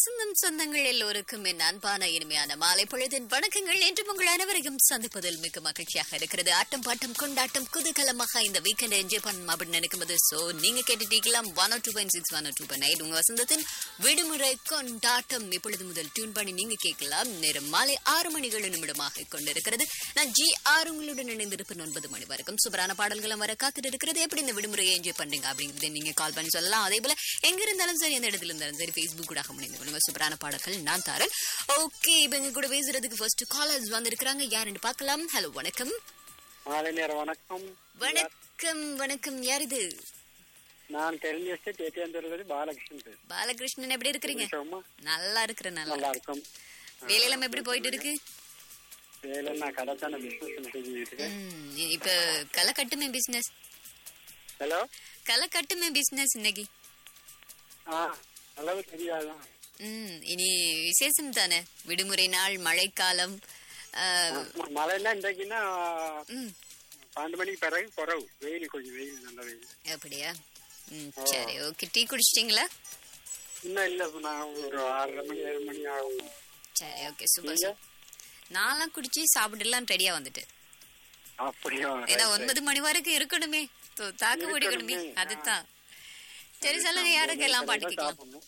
வசந்தம் சொந்தங்கள் எல்லோருக்கும் என் அன்பான இனிமையான மாலை பொழுதின் வணக்கங்கள் என்று உங்கள் அனைவரையும் சந்திப்பதில் மிக மகிழ்ச்சியாக இருக்கிறது ஆட்டம் பாட்டம் கொண்டாட்டம் குதூகலமாக இந்த வீக்கெண்ட் என்ஜாய் பண்ணணும் அப்படின்னு நினைக்கும்போது சோ நீங்க கேட்டுட்டீங்களாம் one two point six one two point eight உங்க வசந்தத்தின் விடுமுறை கொண்டாட்டம் இப்பொழுது முதல் டியூன் பண்ணி நீங்க கேட்கலாம் நேரம் மாலை ஆறு மணி ஏழு நிமிடமாக கொண்டிருக்கிறது நான் ஜி ஆறு உங்களுடன் இணைந்திருப்பேன் ஒன்பது மணி வரைக்கும் சூப்பரான பாடல்களும் வர காத்துட்டு இருக்கிறது எப்படி இந்த விடுமுறையை என்ஜாய் பண்றீங்க அப்படிங்கறத நீங்க கால் பண்ணி சொல்லலாம் அதே போல எங்க இருந்தாலும் சரி எந்த இடத்துல இருந்தாலும் சரி ஃபேஸ்புக் கூட முடிந்து கொள்ளுங்க சூப்பரான பாடல்கள் நான் தரேன் ஓகே இப்ப எங்க கூட பேசுறதுக்கு ஃபர்ஸ்ட் காலர்ஸ் வந்திருக்கிறாங்க யாருன்னு பார்க்கலாம் ஹலோ வணக்கம் மாலை நேர வணக்கம் வணக்கம் வணக்கம் யார் இது நான் தெரிஞ்ச எஸ்டேட் ஏற்றியாந்துருவது பாலகிருஷ்ணன் பேர் பாலகிருஷ்ணன் எப்படி இருக்கிறீங்க சும்மா நல்லா இருக்கிறேன் நல்லா நல்லா இருக்கும் வேலையெல்லாம் எப்படி போயிட்டு இருக்கு வேலை நான் கடைத்தான பிசினஸ் செஞ்சுட்டு இருக்கேன் ம், இப்ப களை கட்டுமே பிசினஸ் ஹலோ களை கட்டுமே பிசினஸ் இன்னைக்கு ஆ அளவு தெரியாதான் ம் இனி விசேஷம் தானே விடுமுறை நாள் மழைக்காலம் ஆ, மழைன்னா இன்றைக்குன்னா ம் பன்னெண்டு மணிக்கு பிறகு குறவு வெயில் கொஞ்சம் வெயில் நல்ல வெயில் அப்படியா ம் சரி ஓகே டீ குடிச்சிட்டீங்களா இன்னும் இல்லை நான் ஒரு ஆறரை மணி ஏழு மணி ஆகும் சரி ஓகே சூப்பர் நீங்க? நான்லாம் குடிச்சு சாப்பிடலாம் ரெடியா வந்துட்டு அப்படியா ஏன்னா right, ஒன்பது மணி வரைக்கும் இருக்கணுமே தோ- தாக்கு பிடிக்கணுமே இருக்கணுமே. அதுதான் சரி சொல்லுங்க யாருக்கு எல்லாம் பாட்டு right. கேட்கலாம் சாப்பிடணும்.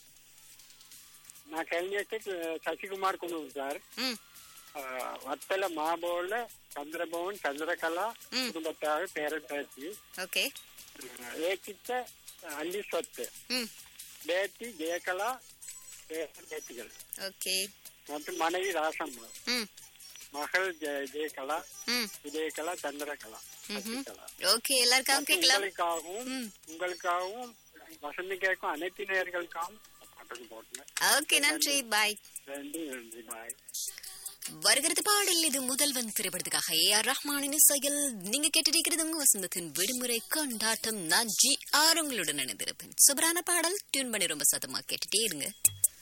நான் கல்வி எஸ்டேட் சசிகுமார் கொண்டு சார் ம் வத்தல மாபோல சந்திரபவன் சந்திரகலா ம். குடும்பத்தாக பேரன் பேச்சு ஓகே ஏகித்த அள்ளி சொத்து ம் பேத்தி ஜெயகலா பேரன் பேத்திகள் ஓகே மற்றும் மனைவி ராசம்மா ம் மகள் ஜெய- ஜெயகலா ம் விஜயகலா சந்திரகலா ம்ஹும். சசிகலா ஓகே எல்லாருக்காகவும் கேட்கலாம் உங்களுக்காகவும் ம். உங்களுக்காகவும் வசந்தி கேட்கும் அனைத்து நேயர்களுக்காகவும் பாட்டுக்கு போட்டுங்க ஓகே நன்றி பாய் நன்றி நன்றி பாய் வருகிறது பாடல் இது முதல்வன் திரைப்படத்துக்காக ஏ ஆர் ரஹ்மானின் இசையில் நீங்க கேட்டிருக்கிறது உங்க வசந்தத்தின் விடுமுறை கொண்டாட்டம் நான் ஜி ஆர் உங்களுடன் இணைந்திருப்பேன் சுபரான பாடல் டியூன் பண்ணி ரொம்ப சத்தமா கேட்டுட்டே இருங்க